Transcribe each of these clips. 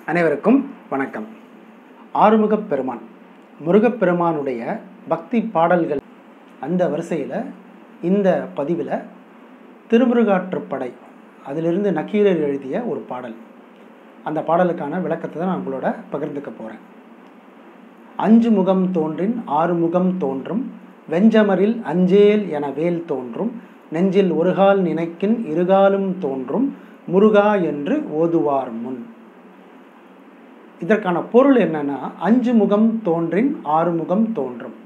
அனைவருக்கும் வணக்கம் ஆறுமுகப் பெருமான் முருகப்பெருமானுடைய பக்தி பாடல்கள் அந்த வரிசையில் இந்த பதிவில் திருமுருகாற்றுப்படை அதிலிருந்து நக்கீரர் எழுதிய ஒரு பாடல் அந்த பாடலுக்கான விளக்கத்தை தான் நான் உங்களோட பகிர்ந்துக்க போகிறேன் அஞ்சு முகம் தோன்றின் ஆறு முகம் தோன்றும் வெஞ்சமரில் அஞ்சேல் என வேல் தோன்றும் நெஞ்சில் ஒருகால் நினைக்கின் இருகாலும் தோன்றும் முருகா என்று ஓதுவார் முன் இதற்கான பொருள் என்னன்னா அஞ்சு முகம் தோன்றின் ஆறு முகம் தோன்றும்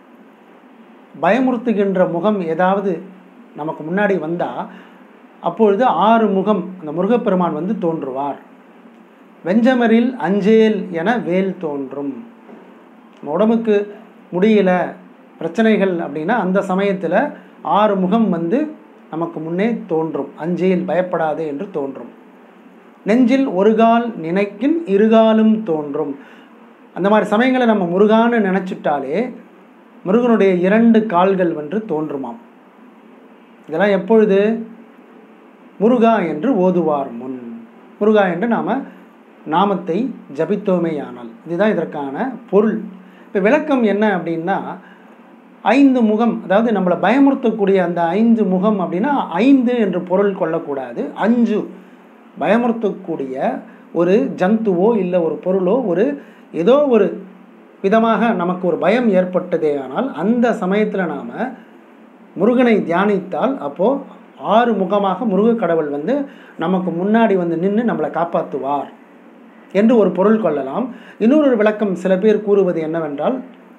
பயமுறுத்துகின்ற முகம் ஏதாவது நமக்கு முன்னாடி வந்தால் அப்பொழுது ஆறு முகம் அந்த முருகப்பெருமான் வந்து தோன்றுவார் வெஞ்சமரில் அஞ்சேல் என வேல் தோன்றும் நம்ம உடம்புக்கு முடியல பிரச்சனைகள் அப்படின்னா அந்த சமயத்தில் ஆறு முகம் வந்து நமக்கு முன்னே தோன்றும் அஞ்சேல் பயப்படாதே என்று தோன்றும் நெஞ்சில் ஒரு கால் நினைக்கின் இருகாலும் தோன்றும் அந்த மாதிரி சமயங்களை நம்ம முருகான்னு நினச்சிட்டாலே முருகனுடைய இரண்டு கால்கள் வந்து தோன்றுமாம் இதெல்லாம் எப்பொழுது முருகா என்று ஓதுவார் முன் முருகா என்று நாம் நாமத்தை ஜபித்தோமேயானால் இதுதான் இதற்கான பொருள் இப்போ விளக்கம் என்ன அப்படின்னா ஐந்து முகம் அதாவது நம்மளை பயமுறுத்தக்கூடிய அந்த ஐந்து முகம் அப்படின்னா ஐந்து என்று பொருள் கொள்ளக்கூடாது அஞ்சு பயமுறுத்தக்கூடிய ஒரு ஜந்துவோ இல்லை ஒரு பொருளோ ஒரு ஏதோ ஒரு விதமாக நமக்கு ஒரு பயம் ஏற்பட்டதே ஆனால் அந்த சமயத்தில் நாம் முருகனை தியானித்தால் அப்போது ஆறு முகமாக முருக கடவுள் வந்து நமக்கு முன்னாடி வந்து நின்று நம்மளை காப்பாற்றுவார் என்று ஒரு பொருள் கொள்ளலாம் இன்னொரு விளக்கம் சில பேர் கூறுவது என்னவென்றால்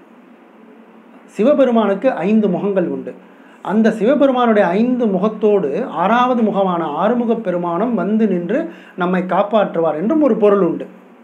சிவபெருமானுக்கு ஐந்து முகங்கள் உண்டு அந்த சிவபெருமானுடைய ஐந்து முகத்தோடு ஆறாவது முகமான ஆறுமுகப் பெருமானும் வந்து நின்று நம்மை காப்பாற்றுவார் என்றும் ஒரு பொருள் உண்டு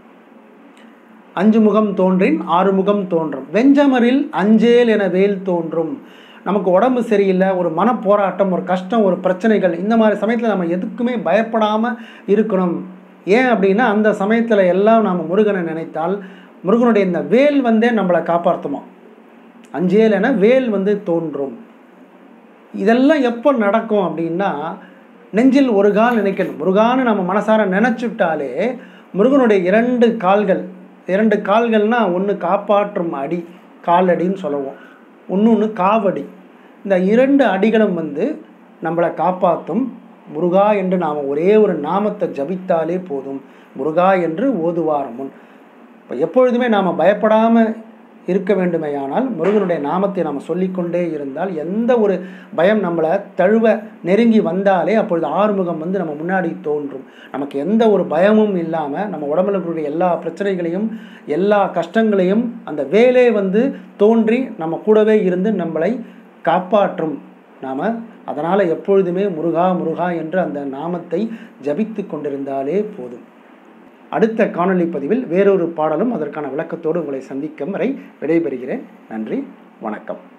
அஞ்சு முகம் தோன்றின் ஆறு முகம் தோன்றும் வெஞ்சமரில் அஞ்சேல் என வேல் தோன்றும் நமக்கு உடம்பு சரியில்லை ஒரு மனப்போராட்டம் ஒரு கஷ்டம் ஒரு பிரச்சனைகள் இந்த மாதிரி சமயத்தில் நம்ம எதுக்குமே பயப்படாமல் இருக்கணும் ஏன் அப்படின்னா அந்த சமயத்தில் எல்லாம் நாம் முருகனை நினைத்தால் முருகனுடைய இந்த வேல் வந்தே நம்மளை காப்பாற்றுமா அஞ்சேல் என வேல் வந்து தோன்றும் இதெல்லாம் எப்போ நடக்கும் அப்படின்னா நெஞ்சில் ஒரு கால் நினைக்கணும் முருகான்னு நம்ம மனசார நினச்சிட்டாலே முருகனுடைய இரண்டு கால்கள் இரண்டு கால்கள்னால் ஒன்று காப்பாற்றும் அடி காலடின்னு சொல்லுவோம் இன்னொன்று காவடி இந்த இரண்டு அடிகளும் வந்து நம்மளை காப்பாற்றும் முருகா என்று நாம் ஒரே ஒரு நாமத்தை ஜபித்தாலே போதும் முருகா என்று ஓதுவார் முன் இப்போ எப்பொழுதுமே நாம் பயப்படாமல் இருக்க வேண்டுமேயானால் முருகனுடைய நாமத்தை நாம் சொல்லிக்கொண்டே இருந்தால் எந்த ஒரு பயம் நம்மளை தழுவ நெருங்கி வந்தாலே அப்பொழுது ஆறுமுகம் வந்து நம்ம முன்னாடி தோன்றும் நமக்கு எந்த ஒரு பயமும் இல்லாமல் நம்ம உடம்புல இருக்கக்கூடிய எல்லா பிரச்சனைகளையும் எல்லா கஷ்டங்களையும் அந்த வேலே வந்து தோன்றி நம்ம கூடவே இருந்து நம்மளை காப்பாற்றும் நாம் அதனால் எப்பொழுதுமே முருகா முருகா என்று அந்த நாமத்தை ஜபித்து கொண்டிருந்தாலே போதும் அடுத்த காணொளி பதிவில் வேறொரு பாடலும் அதற்கான விளக்கத்தோடு உங்களை சந்திக்கும் வரை விடைபெறுகிறேன் நன்றி வணக்கம்